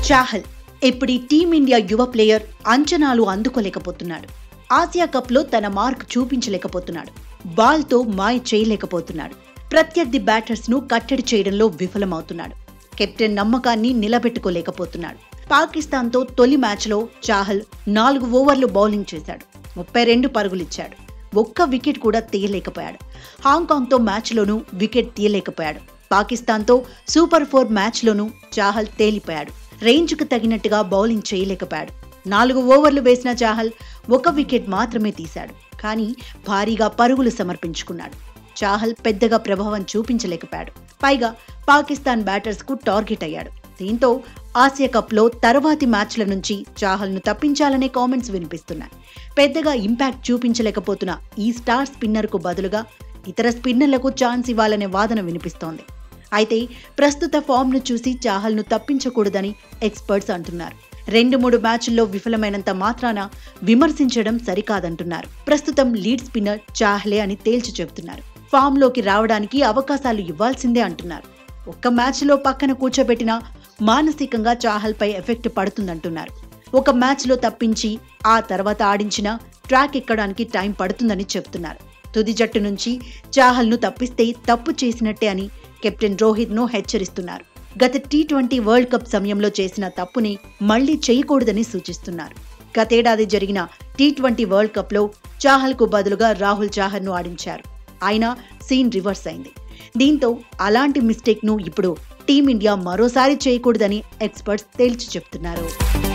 చాహల్ ఇప్పుడు ఈ టీమిండియా యువ ప్లేయర్ అంచనాలు అందుకోలేకపోతున్నాడు ఆసియా కప్లో తన మార్క్ చూపించలేకపోతున్నాడు బాల్తో మాయ చేయలేకపోతున్నాడు ప్రత్యర్థి బ్యాటర్స్ ను కట్టడి చేయడంలో విఫలమవుతున్నాడు కెప్టెన్ నమ్మకాన్ని నిలబెట్టుకోలేకపోతున్నాడు పాకిస్తాన్తో తొలి మ్యాచ్లో చాహల్ నాలుగు ఓవర్లు బౌలింగ్ చేశాడు ముప్పై రెండు పరుగులిచ్చాడు ఒక్క వికెట్ కూడా తీయలేకపోయాడు హాంకాంగ్తో మ్యాచ్లోనూ వికెట్ తీయలేకపోయాడు పాకిస్తాన్తో సూపర్ ఫోర్ మ్యాచ్లోనూ చాహల్ తేలిపోయాడు రేంజ్కు తగినట్టుగా బౌలింగ్ చేయలేకపోయాడు నాలుగు ఓవర్లు వేసిన చాహల్ ఒక వికెట్ మాత్రమే తీశాడు కానీ భారీగా పరుగులు సమర్పించుకున్నాడు చాహల్ పెద్దగా ప్రభావం చూపించలేకపోయాడు పైగా పాకిస్తాన్ బ్యాటర్స్ కు టార్గెట్ అయ్యాడు దీంతో ఆసియా కప్లో తర్వాతి మ్యాచ్ల నుంచి చాహల్ను తప్పించాలనే కామెంట్స్ వినిపిస్తున్నాయి పెద్దగా ఇంపాక్ట్ చూపించలేకపోతున్న ఈ స్టార్ స్పిన్నర్కు బదులుగా ఇతర స్పిన్నర్లకు ఛాన్స్ ఇవ్వాలనే వాదన వినిపిస్తోంది అయితే ప్రస్తుత ఫామ్ను చూసి చాహల్ను తప్పించకూడదని ఎక్స్పర్ట్స్ అంటున్నారు రెండు మూడు మ్యాచ్ల్లో విఫలమైనంత మాత్రాన విమర్శించడం సరికాదంటున్నారు ప్రస్తుతం లీడ్ స్పిన్నర్ చాహ్లే అని తేల్చి చెబుతున్నారు ఫామ్లోకి రావడానికి అవకాశాలు ఇవ్వాల్సిందే అంటున్నారు ఒక్క మ్యాచ్లో పక్కన కూర్చోబెట్టినా మానసికంగా చాహల్పై ఎఫెక్ట్ పడుతుందంటున్నారు ఒక మ్యాచ్లో తప్పించి ఆ తర్వాత ఆడించినా ట్రాక్ ఎక్కడానికి టైం పడుతుందని చెబుతున్నారు తుది జట్టు నుంచి చాహల్ను తప్పిస్తే తప్పు చేసినట్టే అని కెప్టెన్ రోహిత్ను హెచ్చరిస్తున్నారు గత టీ ట్వంటీ వరల్డ్ కప్ సమయంలో చేసిన తప్పుని మళ్లీ చేయకూడదని సూచిస్తున్నారు గతేడాది జరిగిన టీ ట్వంటీ వరల్డ్ కప్లో చాహల్కు బదులుగా రాహుల్ చాహర్ను ఆడించారు అయినా సీన్ రివర్స్ అయింది దీంతో అలాంటి మిస్టేక్ను ఇప్పుడు టీమిండియా మరోసారి చేయకూడదని ఎక్స్పర్ట్స్ తేల్చి చెప్తున్నారు